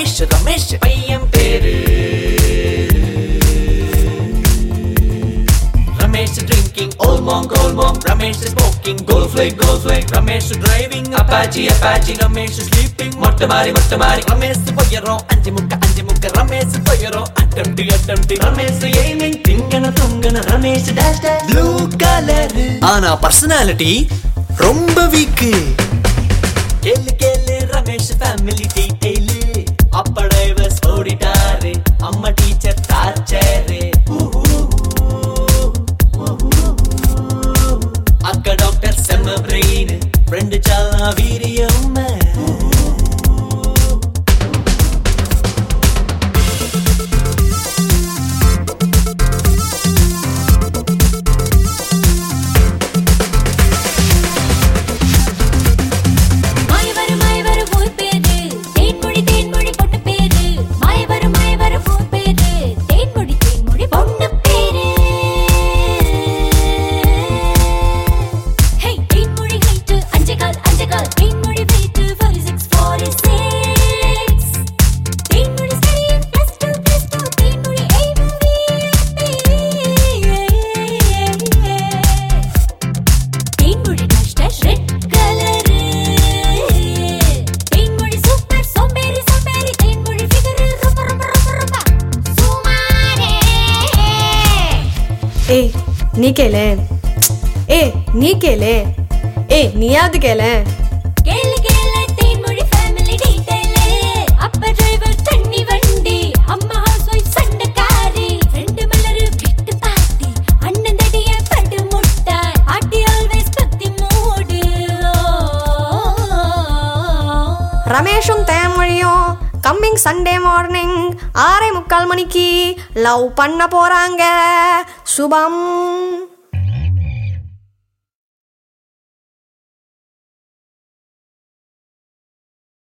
ரமேஷ் ரமேஷ் பையன் பேரு Ramesh drinking Olmong Olmong Ramesh smoking Gold flake Gold flake Ramesh driving Apache Apache Ramesh sleeping மொட்டை மாறி மொட்டை மாறி ரமேஷ் பொய்யறோம் அஞ்சு முக்க அஞ்சு முக்க ரமேஷ் பொய்யறோம் அட்டம்டி அட்டம்டி ரமேஷ் ஏமிங் திங்கன துங்கன Ramesh dash dash blue colour ஆனா பர்சனாலிட்டி ரொம்ப வீக்கு கேளு கேளு ரமேஷ் ஃபேமிலி டீடைலு அப்பா டைவர்ஸ் ஓடிட்டாரு அம்மா டீச்சர் டார்ச்சரு அக்கா டாக்டர் செம்ம பிரெயின் ஃப்ரெண்டு சாலா வீரியம் மாயவரு மாயவரு ஊர் பேரு தேன்மொழி தேன்மொழி பொண்ணு பேரு மாயவரு மாயவரு ஊர் பேரு தேன்மொழி தேன்மொழி பொண்ணு பேரு ஹே தேன்மொழி ஹைட்டு அஞ்சு கால் அஞ்சு கால் Thenmozhi weight forty six forty six Thenmozhi studying plus two plus two Thenmozhi Thenmozhi dash dash red colour Thenmozhi super சோம்பேறி சோம்பேறி தேன்மொழி ஃபிகர் ரொம்ப ரொம்ப ரொம்ப ரொம்ப சுமாரே ஏய் நீ கேளு ஏய் நீ கேளு ஏய் நீயாவது கேளு கேளு கேளு தேன்மொழி ஃபேமிலி டீடைல் அப்பா டிரைவர் தண்ணி வண்டி அம்மா ஹவுஸ் ஒய்ஃப் சண்டைக்காரி ஃப்ரெண்டு மலரு விட்டு பாட்டி அண்ணன் தடிய படு முட்டாய் ஆட்டி ஆல்வேஸ் பத்தி மூடு ரமேஷும் தேன்மொழியும் கம்மிங் சண்டே மார்னிங் ஆறே முக்கால் மணிக்கு லவ் பண்ண போறாங்க சுபம்